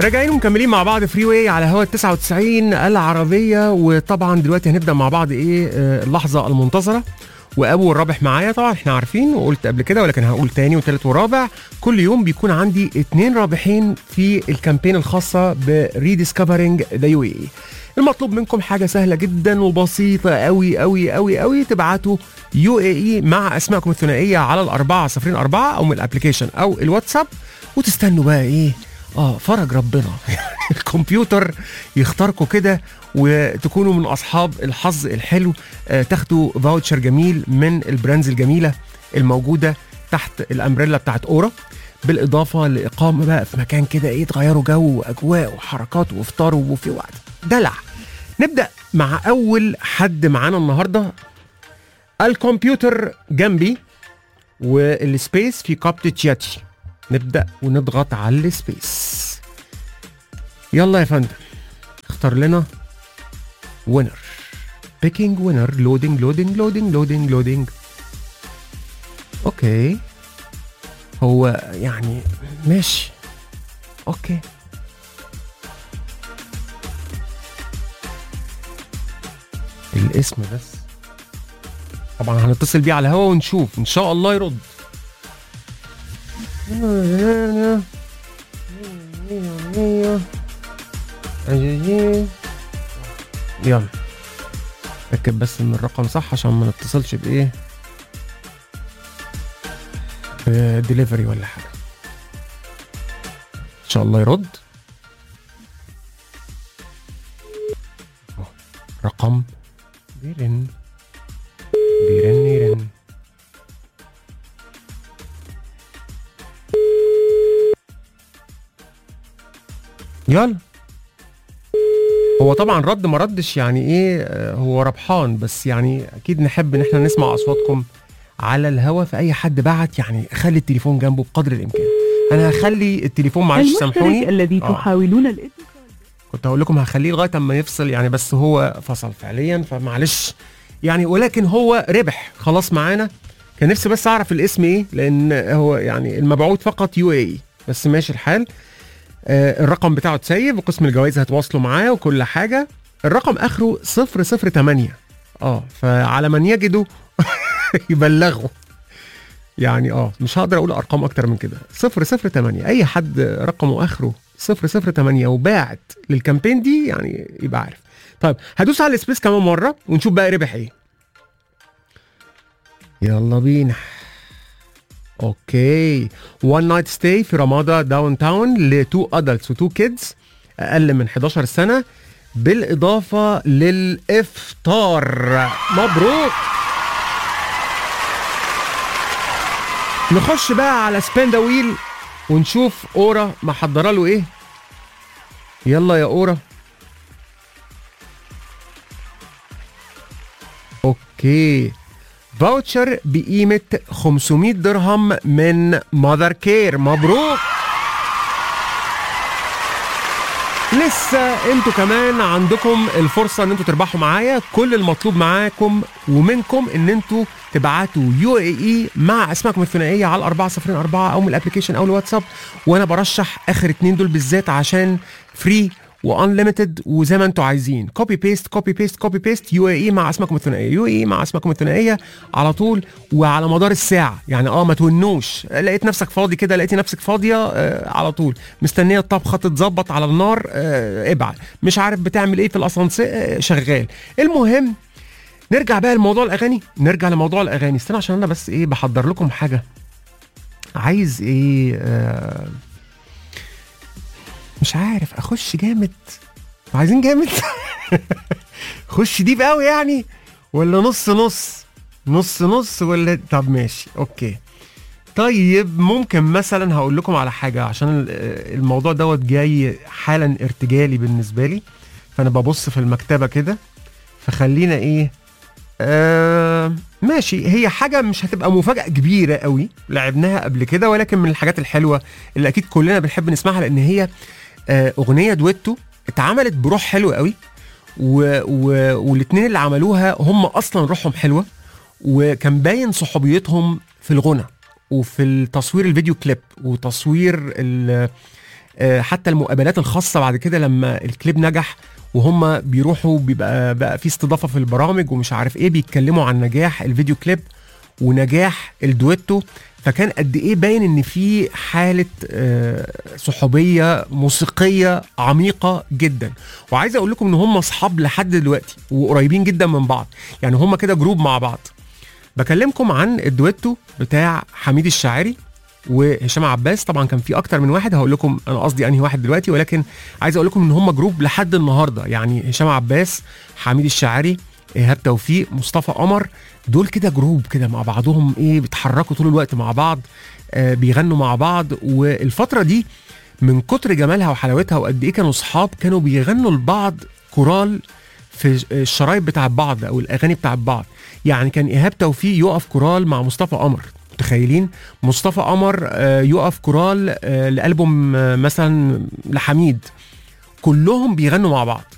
راجعين ومكملين مع بعض فري واي على هوا 99 العربيه وطبعا دلوقتي هنبدا مع بعض ايه آه، اللحظه المنتظره وابو الرابح معايا طبعا احنا عارفين وقلت قبل كده ولكن هقول تاني وتالت ورابع كل يوم بيكون عندي اتنين رابحين في الكامبين الخاصه بريديسكفرنج ذا يو اي المطلوب منكم حاجه سهله جدا وبسيطه قوي قوي قوي قوي تبعتوا يو اي اي مع اسمائكم الثنائيه على الأربعة صفرين أربعة او من الابلكيشن او الواتساب وتستنوا بقى ايه اه فرج ربنا الكمبيوتر يختاركم كده وتكونوا من اصحاب الحظ الحلو آه تاخدوا فاوتشر جميل من البراندز الجميله الموجوده تحت الامبريلا بتاعت اورا بالاضافه لاقامه بقى في مكان كده ايه تغيروا جو واجواء وحركات وافطار وفي وقت دلع نبدا مع اول حد معانا النهارده الكمبيوتر جنبي والسبيس في كابتة جياتي نبدا ونضغط على السبيس يلا يا فندم اختار لنا وينر بيكينج وينر لودينج لودينج لودينج لودينج لودينج اوكي هو يعني ماشي اوكي الاسم بس طبعا هنتصل بيه على الهوا ونشوف ان شاء الله يرد يلا اتاكد بس ان الرقم صح عشان ما نتصلش بايه بدليفري ولا حاجه ان شاء الله يرد أهو، رقم بيرن بيرن يرن يلا هو طبعا رد ما ردش يعني ايه آه، هو ربحان بس يعني اكيد نحب ان احنا نسمع اصواتكم على الهوا فاي حد بعت يعني خلي التليفون جنبه بقدر الامكان انا هخلي التليفون معلش المشترك سامحوني الذي آه. تحاولون الاتصال كنت هقول لكم هخليه لغايه اما يفصل يعني بس هو فصل فعليا فمعلش يعني ولكن هو ربح خلاص معانا كان نفسي بس اعرف الاسم ايه لان هو يعني المبعوث فقط يو اي بس ماشي الحال آه الرقم بتاعه اتسيب وقسم الجوائز هتواصلوا معاه وكل حاجه الرقم اخره 008 اه فعلى من يجدوا يبلغوا يعني اه مش هقدر اقول ارقام اكتر من كده 008 اي حد رقمه اخره 008 وباعت للكامبين دي يعني يبقى عارف طيب هدوس على السبيس كمان مره ونشوف بقى ربح ايه يلا بينا اوكي وان نايت ستاي في رمادة داون تاون لتو ادلتس وتو كيدز اقل من 11 سنه بالاضافه للافطار مبروك نخش بقى على سبين ويل ونشوف اورا محضره له ايه يلا يا اورا اوكي فاوتشر بقيمة 500 درهم من ماذر كير مبروك لسه انتوا كمان عندكم الفرصة ان انتوا تربحوا معايا كل المطلوب معاكم ومنكم ان انتوا تبعتوا يو اي اي مع اسمائكم الثنائية على 4004 او من الابلكيشن او الواتساب وانا برشح اخر اتنين دول بالذات عشان فري وانليمتد وزي ما انتوا عايزين كوبي بيست كوبي بيست كوبي بيست يو اي مع اسمائكم الثنائيه يو اي مع اسمائكم الثنائيه على طول وعلى مدار الساعه يعني اه ما تونوش لقيت نفسك فاضي كده لقيتي نفسك فاضيه آه على طول مستنيه الطبخه تتظبط على النار آه ابعت مش عارف بتعمل ايه في الاسانسير آه شغال المهم نرجع بقى لموضوع الاغاني نرجع لموضوع الاغاني استنى عشان انا بس ايه بحضر لكم حاجه عايز ايه آه مش عارف اخش جامد عايزين جامد خش ديب قوي يعني ولا نص نص نص نص ولا طب ماشي اوكي طيب ممكن مثلا هقول لكم على حاجه عشان ال- الموضوع دوت جاي حالا ارتجالي بالنسبه لي فانا ببص في المكتبه كده فخلينا ايه آه ماشي هي حاجه مش هتبقى مفاجاه كبيره قوي لعبناها قبل كده ولكن من الحاجات الحلوه اللي اكيد كلنا بنحب نسمعها لان هي آه اغنيه دويتو اتعملت بروح حلو قوي و... و... والاثنين اللي عملوها هم اصلا روحهم حلوه وكان باين صحوبيتهم في الغنى وفي التصوير الفيديو كليب وتصوير ال... آه، حتى المقابلات الخاصه بعد كده لما الكليب نجح وهم بيروحوا بيبقى بقى في استضافه في البرامج ومش عارف ايه بيتكلموا عن نجاح الفيديو كليب ونجاح الدويتو فكان قد ايه باين ان في حاله آه، صحوبيه موسيقيه عميقه جدا وعايز اقول لكم ان هم اصحاب لحد دلوقتي وقريبين جدا من بعض يعني هم كده جروب مع بعض بكلمكم عن الدويتو بتاع حميد الشاعري وهشام عباس طبعا كان في اكتر من واحد هقول لكم انا قصدي انهي واحد دلوقتي ولكن عايز اقول لكم ان هم جروب لحد النهارده يعني هشام عباس حميد الشاعري ايهاب توفيق مصطفى قمر دول كده جروب كده مع بعضهم ايه بيتحركوا طول الوقت مع بعض آه بيغنوا مع بعض والفتره دي من كتر جمالها وحلاوتها وقد ايه كانوا صحاب كانوا بيغنوا لبعض كورال في الشرايط بتاع بعض او الاغاني بتاع بعض يعني كان ايهاب توفيق يقف كورال مع مصطفى قمر متخيلين مصطفى قمر آه، يقف كورال آه، لالبوم آه، مثلا لحميد كلهم بيغنوا مع بعض